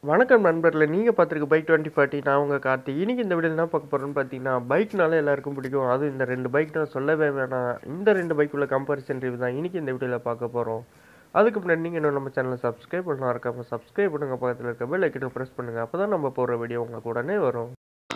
வணக்கம் நண்பர்களே நீங்கள் பார்த்துருக்க பைக் டுவெண்ட்டி ஃபார்ட்டி நான் உங்கள் கார்த்தி இன்னைக்கு இந்த வீடியோ என்ன பார்க்க போகிறோன்னு பார்த்தீங்கன்னா பைக்னால எல்லாருக்கும் பிடிக்கும் அதுவும் இந்த ரெண்டு பைக் நான் சொல்லவே வேணாம் இந்த ரெண்டு பைக் உள்ள கம்பேரிசன் ரிவ்யூ தான் இன்னைக்கு இந்த வீடியோவில் பார்க்க போகிறோம் அதுக்கு முன்னாடி நீங்கள் இன்னும் நம்ம சேனலை சப்ஸ்கிரைப் பண்ணலாம் இருக்காம சப்ஸ்கிரைப் பண்ணுங்க பக்கத்தில் இருக்க பெல் ஐக்கனை ப்ரெஸ் பண்ணுங்கள் அப்போ தான் நம்ம போகிற வீடியோ உங்களுக்கு உடனே வரும்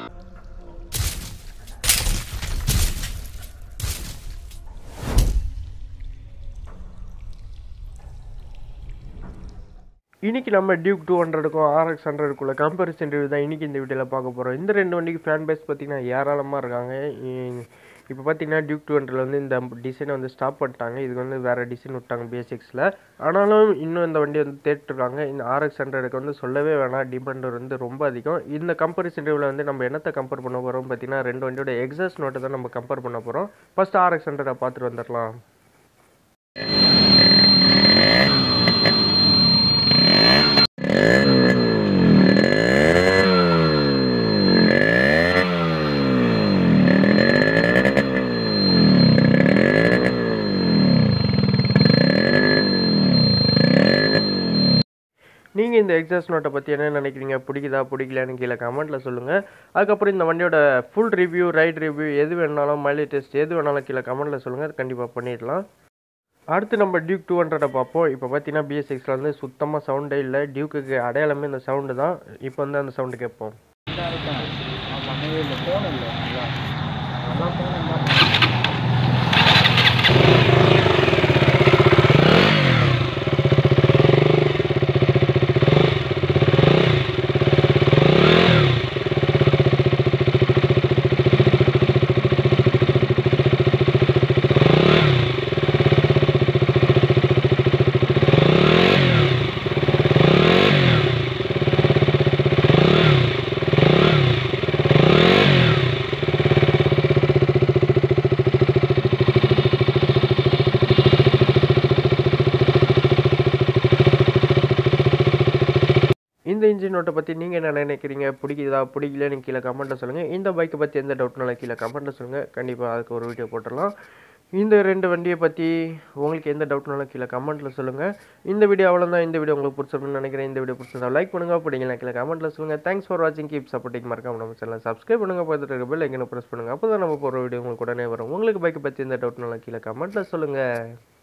இன்னைக்கு நம்ம டியூக் டூ ஹண்ட்ரடுக்கும் ஆர்எக்ஸ் ஹண்ட்ரடுக்குள்ள கம்பேரிசன் ரிவ்யூ தான் இன்னைக்கு இந்த வீடியோவில் பார்க்க போகிறோம் இந்த ரெண்டு வண்டிக்கு ஃபேன் பேஸ் பார்த்தீங்கன்னா ஏராளமாக இருக்காங்க இப்போ பார்த்தீங்கன்னா டியூக் டூ ஹண்ட்ரட்ல வந்து இந்த டிசைனை வந்து ஸ்டாப் பண்ணிட்டாங்க இதுக்கு வந்து வேறு டிசைன் விட்டாங்க பேசிக்ஸில் ஆனாலும் இன்னும் இந்த வண்டி வந்து தேட்டுருக்காங்க இந்த ஆர்எக்ஸ் ஹண்ட்ரடுக்கு வந்து சொல்லவே வேணாம் டிமாண்ட் வந்து ரொம்ப அதிகம் இந்த கம்பேரிசன் ரிவ்யூவில் வந்து நம்ம என்னத்தை கம்பேர் பண்ண போகிறோம் பார்த்தீங்கன்னா ரெண்டு வண்டியோட எக்ஸாஸ்ட் நோட்டை தான் நம்ம கம்பேர் பண்ண போகிறோம் ஃபர்ஸ்ட் ஆர்எக்ஸ் ஹண்ட்ரடை பார்த்துட்டு வந்துடலாம் நீங்கள் இந்த எக்ஸாஸ்ட் நோட்டை பற்றி என்ன நினைக்கிறீங்க பிடிக்குதா பிடிக்கலையான்னு கீழே கமெண்ட்டில் சொல்லுங்கள் அதுக்கப்புறம் இந்த வண்டியோட ஃபுல் ரிவ்யூ ரைட் ரிவ்யூ எது வேணாலும் மைலேஜ் டெஸ்ட் எது வேணாலும் கீழே கமெண்ட்டில் சொல்லுங்கள் அது கண்டிப்பாக பண்ணிடலாம் அடுத்து நம்ம டியூக் டூ ஹண்ட்ரடை பார்ப்போம் இப்போ பார்த்தீங்கன்னா பிஎஸ் சிக்ஸில் வந்து சுத்தமாக சவுண்டே இல்லை டியூக்குக்கு அடையாளமே இந்த சவுண்டு தான் இப்போ வந்து அந்த சவுண்டு கேட்போம் இதாக இருக்கும் நான் பண்ணவே இல்லை ஃபோன் இல்லை நல்லா நல்லா ஃபோன் இருந்தால் இந்த இன்ஜின் நோட்டை பற்றி நீங்கள் என்ன நினைக்கிறீங்க பிடிக்குதா பிடிக்கலன்னு கீழே கமெண்ட்டில் சொல்லுங்கள் இந்த பைக்கை பற்றி எந்த டவுட்னாலும் கீழே கமெண்ட்டில் சொல்லுங்கள் கண்டிப்பாக அதுக்கு ஒரு வீடியோ போட்டுடலாம் இந்த ரெண்டு வண்டியை பற்றி உங்களுக்கு எந்த டவுட்னாலும் கீழே கமெண்ட்டில் சொல்லுங்கள் இந்த வீடியோ அவ்வளோதான் இந்த வீடியோ உங்களுக்கு பிடிச்சிருக்குன்னு நினைக்கிறேன் இந்த வீடியோ பிடிச்சிருந்தா லைக் பண்ணுங்கள் பிடிக்கல கீழே கமெண்ட்டில் சொல்லுங்கள் தேங்க்ஸ் ஃபார் வாட்சிங் கீப் சப்போர்ட்டிங் மறக்காம நம்ம சேனல் சப்ஸ்கிரைப் பண்ணுங்கள் பார்த்துட்டு இருக்க பெல் எங்கே ப்ரெஸ் பண்ணுங்கள் அப்போ தான் நம்ம போகிற வீடியோ உங்களுக்கு உடனே வரும் உங்களுக்கு பைக்கை பற்றி எந்த டவுட்னாலும் கீழே கமெண்ட்டில் சொல்லுங்கள்